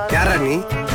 யாரா நீ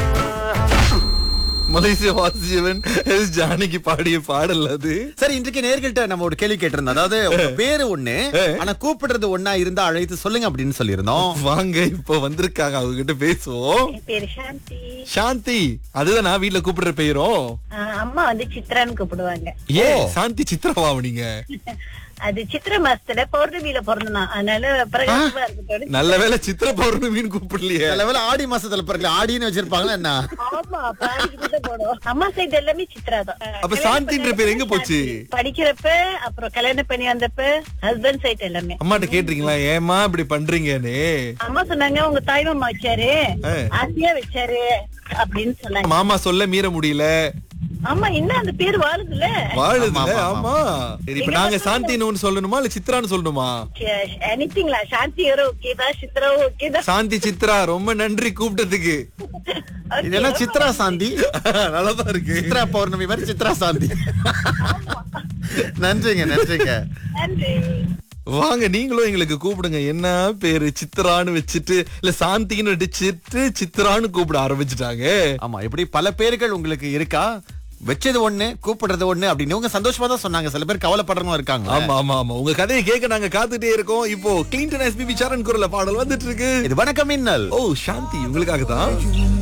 மலேசிய வாசியவன் எஸ் ஜானகி பாடிய பாடல் அது சரி இன்றைக்கு நேர்கள்ட்ட நம்ம ஒரு கேள்வி கேட்டிருந்தோம் அதாவது உங்க பேரு ஒண்ணு ஆனா கூப்பிடுறது ஒண்ணா இருந்தா அழைத்து சொல்லுங்க அப்படின்னு சொல்லியிருந்தோம் வாங்க இப்ப வந்திருக்காங்க அவங்க கிட்ட பேசுவோம் என் பேரு சாந்தி சாந்தி அதுதான் நான் வீட்ல கூப்பிடுற பெயரும் ஆஹ் அம்மா வந்து சித்ரான்னு கூப்பிடுவாங்க ஏ சாந்தி சித்ராவா நீங்க அது சித்திர மாசத்துல பௌர்ணமியில பிறந்தனா அதனால பிரகாசமா இருக்கட்டும் நல்ல வேளை சித்திர பௌர்ணமின்னு கூப்பிடலையே நல்ல வேளை ஆடி மாசத்துல பிறகு ஆடின்னு வச்சிருப்பாங்களா என்ன ஆமா பாடிக்கிட்டு தான் போடுவோம் அம்மா சைடு எல்லாமே சித்ரா தான் அப்ப சாந்தின்ற பேர் எங்க போச்சு? படிக்கிறப்ப அப்புறம் கல்யாணம் பண்ணி வந்தப்ப ஹஸ்பண்ட் சைடு எல்லாமே அம்மாட்ட கேட்டிருக்கீங்களா ஏமா இப்படி பண்றீங்கன்னு அம்மா சொன்னாங்க உங்க தாய் மாமா வச்சாரு ஆ. ஆசையா வச்சாரு அப்படின்னு சொன்னாங்க மாமா சொல்ல மீற முடியல ஆமா இன்னும் அந்த பேர் வாழுதுல வாழுதுல ஆமா, ஆமா சரி இப்ப நாங்க சாந்தின்னு ஒண்ணு சொல்லணுமா இல்ல சித்ரான்னு சொல்லணுமா எனிதிங்லா சாந்தி வரும் ஓகே தான் சித்ராவும் ஓகே தான் சாந்தி சித்ரா ரொம்ப நன்றி கூப்பிட்டதுக்கு இது என்ன சித்ரா சாந்தி நல்லாதான் இருக்கு சித்ரா பௌர்ணமி மாதிரி சித்ரா சாந்தி நன்றிங்க நன்றிங்க நன்றி வாங்க நீங்களும் எங்களுக்கு கூப்பிடுங்க என்ன பேரு சித்ரான்னு வச்சுட்டு இல்ல சாந்தின்னு வச்சுட்டு சித்ரான்னு கூப்பிட ஆரம்பிச்சுட்டாங்க ஆமா இப்படி பல பேர்கள் உங்களுக்கு இருக்கா வச்சது ஒண்ணு கூப்பிடுறது ஒண்ணு அப்படின்னு இவங்க சந்தோஷமா தான் சொன்னாங்க சில பேர் கவலைப்படுறவங்க இருக்காங்க ஆமா ஆமா ஆமா உங்க கதையை கேட்க நாங்க காத்துட்டே இருக்கோம் இப்போ கிளின்டன் எஸ்பிபி சரண் குரல பாடல் வந்துட்டு இருக்கு இது வணக்கம் மின்னல் ஓ சாந்தி உங்களுக்காக தான்